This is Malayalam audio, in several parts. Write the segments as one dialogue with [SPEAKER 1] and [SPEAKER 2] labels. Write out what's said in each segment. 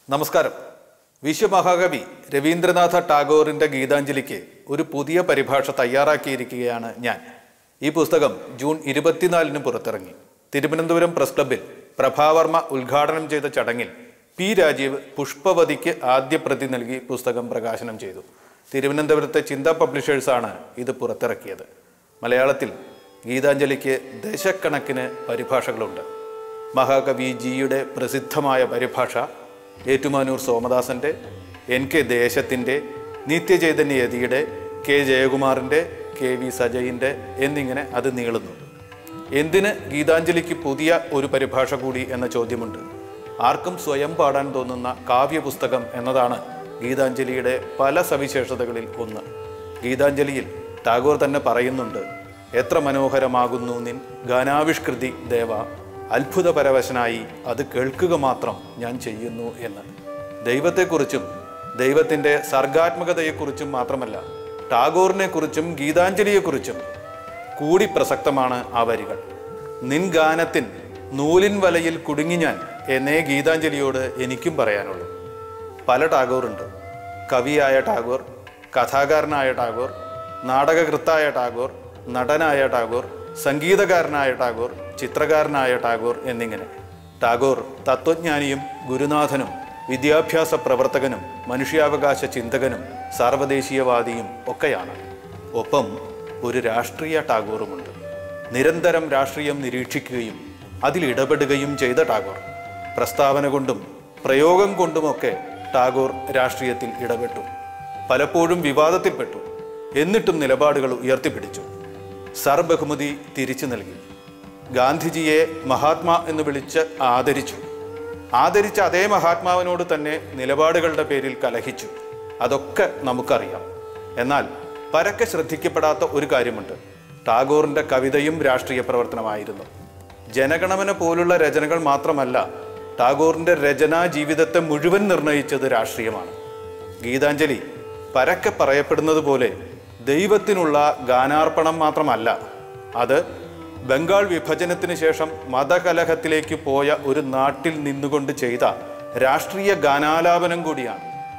[SPEAKER 1] നമസ്കാരം വിശ്വമഹാകവി രവീന്ദ്രനാഥ ടാഗോറിന്റെ ഗീതാഞ്ജലിക്ക് ഒരു പുതിയ പരിഭാഷ തയ്യാറാക്കിയിരിക്കുകയാണ് ഞാൻ ഈ പുസ്തകം ജൂൺ ഇരുപത്തിനാലിന് പുറത്തിറങ്ങി തിരുവനന്തപുരം പ്രസ് ക്ലബ്ബിൽ പ്രഭാവർമ്മ ഉദ്ഘാടനം ചെയ്ത ചടങ്ങിൽ പി രാജീവ് പുഷ്പവതിക്ക് ആദ്യ പ്രതി നൽകി പുസ്തകം പ്രകാശനം ചെയ്തു തിരുവനന്തപുരത്തെ ചിന്ത പബ്ലിഷേഴ്സാണ് ഇത് പുറത്തിറക്കിയത് മലയാളത്തിൽ ഗീതാഞ്ജലിക്ക് ദശക്കണക്കിന് പരിഭാഷകളുണ്ട് മഹാകവി ജിയുടെ പ്രസിദ്ധമായ പരിഭാഷ ഏറ്റുമാനൂർ സോമദാസന്റെ എൻ കെ ദേശത്തിൻ്റെ നിത്യചൈതന്യ യതിയുടെ കെ ജയകുമാറിൻ്റെ കെ വി സജയിൻ്റെ എന്നിങ്ങനെ അത് നീളുന്നു എന്തിന് ഗീതാഞ്ജലിക്ക് പുതിയ ഒരു പരിഭാഷ കൂടി എന്ന ചോദ്യമുണ്ട് ആർക്കും സ്വയം പാടാൻ തോന്നുന്ന കാവ്യപുസ്തകം എന്നതാണ് ഗീതാഞ്ജലിയുടെ പല സവിശേഷതകളിൽ ഒന്ന് ഗീതാഞ്ജലിയിൽ ടാഗോർ തന്നെ പറയുന്നുണ്ട് എത്ര മനോഹരമാകുന്നു നിൻ ഗാനാവിഷ്കൃതി ദേവ അത്ഭുതപരവശനായി അത് കേൾക്കുക മാത്രം ഞാൻ ചെയ്യുന്നു എന്ന് ദൈവത്തെക്കുറിച്ചും ദൈവത്തിൻ്റെ സർഗാത്മകതയെക്കുറിച്ചും മാത്രമല്ല ടാഗോറിനെക്കുറിച്ചും ഗീതാഞ്ജലിയെക്കുറിച്ചും കൂടി പ്രസക്തമാണ് ആ വരികൾ നിൻ ഗാനത്തിൻ നൂലിൻ വലയിൽ കുടുങ്ങി ഞാൻ എന്നേ ഗീതാഞ്ജലിയോട് എനിക്കും പറയാനുള്ളൂ പല ടാഗോറുണ്ട് കവിയായ ടാഗോർ കഥാകാരനായ ടാഗോർ നാടകകൃത്തായ ടാഗോർ നടനായ ടാഗോർ സംഗീതകാരനായ ടാഗോർ ചിത്രകാരനായ ടാഗോർ എന്നിങ്ങനെ ടാഗോർ തത്വജ്ഞാനിയും ഗുരുനാഥനും വിദ്യാഭ്യാസ പ്രവർത്തകനും മനുഷ്യാവകാശ ചിന്തകനും സാർവദേശീയവാദിയും ഒക്കെയാണ് ഒപ്പം ഒരു രാഷ്ട്രീയ ടാഗോറുമുണ്ട് നിരന്തരം രാഷ്ട്രീയം നിരീക്ഷിക്കുകയും അതിൽ ഇടപെടുകയും ചെയ്ത ടാഗോർ പ്രസ്താവന കൊണ്ടും പ്രയോഗം കൊണ്ടുമൊക്കെ ടാഗോർ രാഷ്ട്രീയത്തിൽ ഇടപെട്ടു പലപ്പോഴും വിവാദത്തിൽപ്പെട്ടു എന്നിട്ടും നിലപാടുകൾ ഉയർത്തിപ്പിടിച്ചു സർ ബഹുമതി തിരിച്ചു നൽകി ഗാന്ധിജിയെ മഹാത്മാ എന്ന് വിളിച്ച് ആദരിച്ചു ആദരിച്ച അതേ മഹാത്മാവിനോട് തന്നെ നിലപാടുകളുടെ പേരിൽ കലഹിച്ചു അതൊക്കെ നമുക്കറിയാം എന്നാൽ പരക്കെ ശ്രദ്ധിക്കപ്പെടാത്ത ഒരു കാര്യമുണ്ട് ടാഗോറിന്റെ കവിതയും രാഷ്ട്രീയ പ്രവർത്തനമായിരുന്നു ജനഗണമന പോലുള്ള രചനകൾ മാത്രമല്ല ടാഗോറിന്റെ രചനാ ജീവിതത്തെ മുഴുവൻ നിർണയിച്ചത് രാഷ്ട്രീയമാണ് ഗീതാഞ്ജലി പരക്കെ പറയപ്പെടുന്നത് പോലെ ദൈവത്തിനുള്ള ഗാനാർപ്പണം മാത്രമല്ല അത് ബംഗാൾ വിഭജനത്തിന് ശേഷം മതകലഹത്തിലേക്ക് പോയ ഒരു നാട്ടിൽ നിന്നുകൊണ്ട് ചെയ്ത രാഷ്ട്രീയ ഗാനാലാപനം കൂടിയാണ്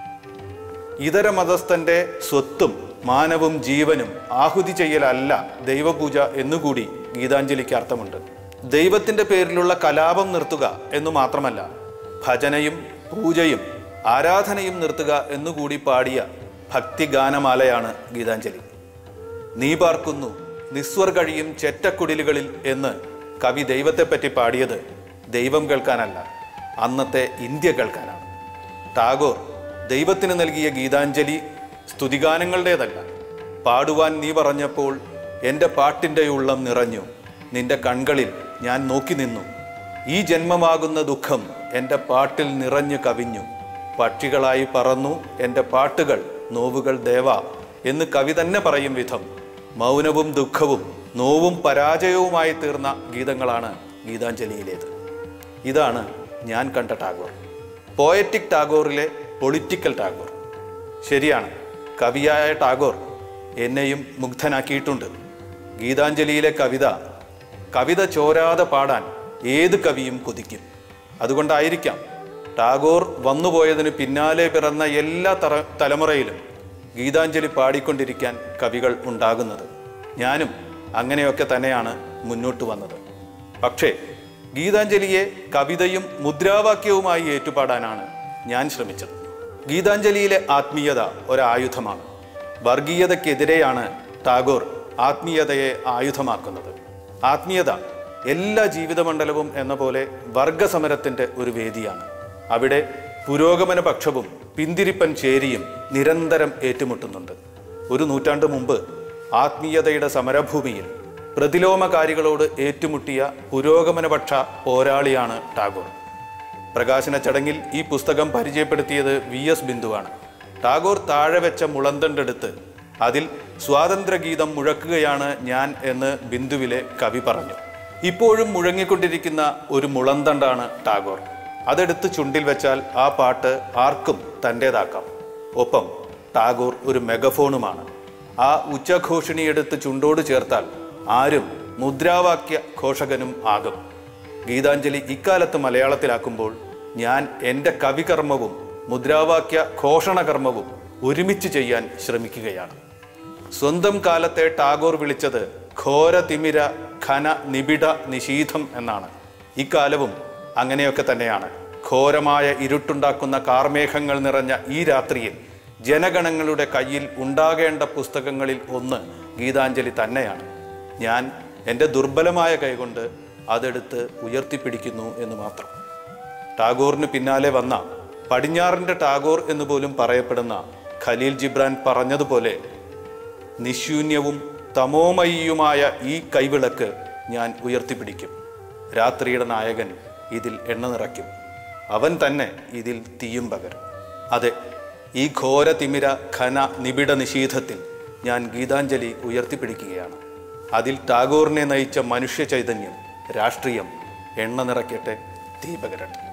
[SPEAKER 1] ഇതര മതസ്ഥന്റെ സ്വത്തും മാനവും ജീവനും ആഹുതി ചെയ്യലല്ല ദൈവപൂജ എന്നുകൂടി ഗീതാഞ്ജലിക്ക് അർത്ഥമുണ്ട് ദൈവത്തിന്റെ പേരിലുള്ള കലാപം നിർത്തുക എന്നു മാത്രമല്ല ഭജനയും പൂജയും ആരാധനയും നിർത്തുക എന്നുകൂടി പാടിയ ഭക്തിഗാനമാലയാണ് ഗീതാഞ്ജലി നീ പാർക്കുന്നു നിസ്വർഗഴിയും ചെറ്റക്കുടിലുകളിൽ എന്ന് കവി ദൈവത്തെപ്പറ്റി പാടിയത് ദൈവം കേൾക്കാനല്ല അന്നത്തെ ഇന്ത്യ കേൾക്കാനാണ് ടാഗോർ ദൈവത്തിന് നൽകിയ ഗീതാഞ്ജലി സ്തുതിഗാനങ്ങളുടേതല്ല പാടുവാൻ നീ പറഞ്ഞപ്പോൾ എൻ്റെ പാട്ടിൻ്റെ ഉള്ളം നിറഞ്ഞു നിന്റെ കൺകളിൽ ഞാൻ നോക്കി നിന്നു ഈ ജന്മമാകുന്ന ദുഃഖം എൻ്റെ പാട്ടിൽ നിറഞ്ഞു കവിഞ്ഞു പക്ഷികളായി പറന്നു എൻ്റെ പാട്ടുകൾ നോവുകൾ ദേവ എന്ന് കവി തന്നെ പറയും വിധം മൗനവും ദുഃഖവും നോവും പരാജയവുമായി തീർന്ന ഗീതങ്ങളാണ് ഗീതാഞ്ജലിയിലേത് ഇതാണ് ഞാൻ കണ്ട ടാഗോർ പോയറ്റിക് ടാഗോറിലെ പൊളിറ്റിക്കൽ ടാഗോർ ശരിയാണ് കവിയായ ടാഗോർ എന്നെയും മുഗ്ധനാക്കിയിട്ടുണ്ട് ഗീതാഞ്ജലിയിലെ കവിത കവിത ചോരാതെ പാടാൻ ഏത് കവിയും കൊതിക്കും അതുകൊണ്ടായിരിക്കാം ടാഗോർ വന്നുപോയതിന് പിന്നാലെ പിറന്ന എല്ലാ തറ തലമുറയിലും ഗീതാഞ്ജലി പാടിക്കൊണ്ടിരിക്കാൻ കവികൾ ഉണ്ടാകുന്നത് ഞാനും അങ്ങനെയൊക്കെ തന്നെയാണ് മുന്നോട്ട് വന്നത് പക്ഷേ ഗീതാഞ്ജലിയെ കവിതയും മുദ്രാവാക്യവുമായി ഏറ്റുപാടാനാണ് ഞാൻ ശ്രമിച്ചത് ഗീതാഞ്ജലിയിലെ ആത്മീയത ഒരായുധമാണ് വർഗീയതയ്ക്കെതിരെയാണ് ടാഗോർ ആത്മീയതയെ ആയുധമാക്കുന്നത് ആത്മീയത എല്ലാ ജീവിതമണ്ഡലവും എന്ന പോലെ വർഗസമരത്തിന്റെ ഒരു വേദിയാണ് അവിടെ പുരോഗമന പക്ഷവും പിന്തിരിപ്പൻ ചേരിയും നിരന്തരം ഏറ്റുമുട്ടുന്നുണ്ട് ഒരു നൂറ്റാണ്ട് മുമ്പ് ആത്മീയതയുടെ സമരഭൂമിയിൽ പ്രതിലോമകാരികളോട് ഏറ്റുമുട്ടിയ പുരോഗമനപക്ഷ പോരാളിയാണ് ടാഗോർ പ്രകാശന ചടങ്ങിൽ ഈ പുസ്തകം പരിചയപ്പെടുത്തിയത് വി എസ് ബിന്ദുവാണ് ടാഗോർ താഴെ വെച്ച മുളന്തണ്ടെടുത്ത് അതിൽ സ്വാതന്ത്ര്യഗീതം മുഴക്കുകയാണ് ഞാൻ എന്ന് ബിന്ദുവിലെ കവി പറഞ്ഞു ഇപ്പോഴും മുഴങ്ങിക്കൊണ്ടിരിക്കുന്ന ഒരു മുളന്തണ്ടാണ് ടാഗോർ അതെടുത്ത് ചുണ്ടിൽ വെച്ചാൽ ആ പാട്ട് ആർക്കും തൻ്റേതാക്കാം ഒപ്പം ടാഗോർ ഒരു മെഗഫോണുമാണ് ആ ഉച്ചഘോഷിണിയെടുത്ത് ചുണ്ടോട് ചേർത്താൽ ആരും മുദ്രാവാക്യ ഘോഷകനും ആകും ഗീതാഞ്ജലി ഇക്കാലത്ത് മലയാളത്തിലാക്കുമ്പോൾ ഞാൻ എൻ്റെ കവികർമ്മവും മുദ്രാവാക്യ ഘോഷണകർമ്മവും ഒരുമിച്ച് ചെയ്യാൻ ശ്രമിക്കുകയാണ് സ്വന്തം കാലത്തെ ടാഗോർ വിളിച്ചത് ഘോര തിമിര ഘന നിബിഡ നിശീധം എന്നാണ് ഇക്കാലവും അങ്ങനെയൊക്കെ തന്നെയാണ് ഘോരമായ ഇരുട്ടുണ്ടാക്കുന്ന കാർമേഘങ്ങൾ നിറഞ്ഞ ഈ രാത്രിയിൽ ജനഗണങ്ങളുടെ കയ്യിൽ ഉണ്ടാകേണ്ട പുസ്തകങ്ങളിൽ ഒന്ന് ഗീതാഞ്ജലി തന്നെയാണ് ഞാൻ എൻ്റെ ദുർബലമായ കൈകൊണ്ട് അതെടുത്ത് ഉയർത്തിപ്പിടിക്കുന്നു എന്ന് മാത്രം ടാഗോറിന് പിന്നാലെ വന്ന പടിഞ്ഞാറിൻ്റെ ടാഗോർ എന്ന് പോലും പറയപ്പെടുന്ന ഖലീൽ ജിബ്രാൻ പറഞ്ഞതുപോലെ നിശൂന്യവും തമോമയിയുമായ ഈ കൈവിളക്ക് ഞാൻ ഉയർത്തിപ്പിടിക്കും രാത്രിയുടെ നായകൻ ഇതിൽ എണ്ണ നിറയ്ക്കും അവൻ തന്നെ ഇതിൽ തീയും പകരും അതെ ഈ ഘോര തിമിര ഘന നിബിഡ നിഷീധത്തിൽ ഞാൻ ഗീതാഞ്ജലി ഉയർത്തിപ്പിടിക്കുകയാണ് അതിൽ ടാഗോറിനെ നയിച്ച മനുഷ്യ ചൈതന്യം രാഷ്ട്രീയം എണ്ണ നിറയ്ക്കട്ടെ തീ പകരട്ടെ